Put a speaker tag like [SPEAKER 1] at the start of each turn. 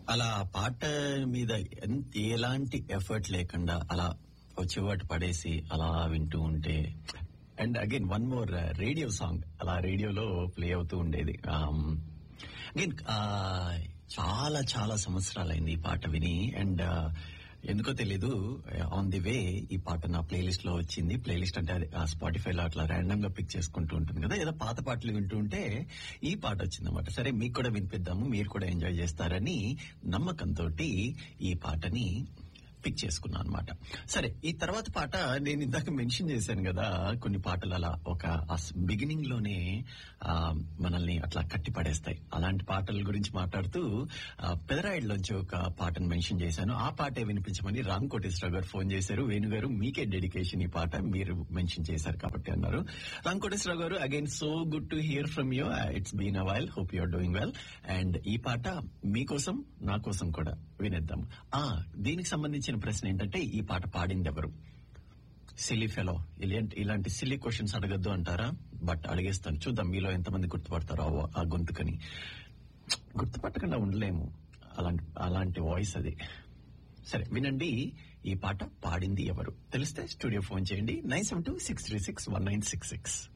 [SPEAKER 1] అలా పాట మీద ఎంత ఎలాంటి ఎఫర్ట్ లేకుండా అలా వచ్చేవాటి పడేసి అలా వింటూ ఉంటే and again one more radio song అలా రేడియోలో ప్లే అవుతూ ఉండేది అగైన్ చాలా చాలా సంవత్సరాలైంది ఈ పాట విని అండ్ ఎందుకో తెలీదు ఆన్ ది వే ఈ పాట నా ప్లేలిస్ట్ లో వచ్చింది ప్లేలిస్ట్ అంటే అది స్పాటిఫై లో అట్లా ర్యాండమ్ గా పిక్ చేసుకుంటూ ఉంటుంది కదా ఏదో పాత పాటలు వింటూ ఉంటే ఈ పాట వచ్చిందన్నమాట సరే మీకు కూడా వినిపిద్దాము మీరు కూడా ఎంజాయ్ చేస్తారని నమ్మకంతో ఈ పాటని పిక్ చేసుకున్నాను అనమాట సరే ఈ తర్వాత పాట నేను ఇందాక మెన్షన్ చేశాను కదా కొన్ని పాటలు అలా ఒక బిగినింగ్ లోనే ఆ, మనల్ని అట్లా కట్టి పడేస్తాయి అలాంటి పాటల గురించి మాట్లాడుతూ ఆ, పెదరాయిడ్లోంచి ఒక పాటను మెన్షన్ చేశాను ఆ పాటే వినిపించమని రామ్ కోటేశ్వరరావు గారు ఫోన్ చేశారు వేణు గారు మీకే డెడికేషన్ ఈ పాట మీరు మెన్షన్ చేశారు కాబట్టి అన్నారు Ram Koteswararao garu again so good to hear from you it's been a while hope you're doing well and ఈ పాట మీకోసం నా కోసం కూడా వినేద్దాం ఆ దీనికి సంబంధించిన ప్రశ్న ఏంటంటే ఈ పాట పాడింది ఎవరు సిలీ ఫెలో ఇలాంటి ఇలాంటి సిల్లీ క్వశ్చన్స్ అడగద్దు అంటారా బట్ అడిగేస్తాను చూద్దాం మీలో ఎంతమంది గుర్తుపడతారో ఆ- ఆ గొంతుకని గుర్తుపట్టకుండా ఉండలేము అలాంటి అలాంటి వాయిస్ అది సరే వినండి ఈ పాట పాడింది ఎవరు తెలిస్తే స్టూడియో ఫోన్ చేయండి nine seven two six three six one nine six six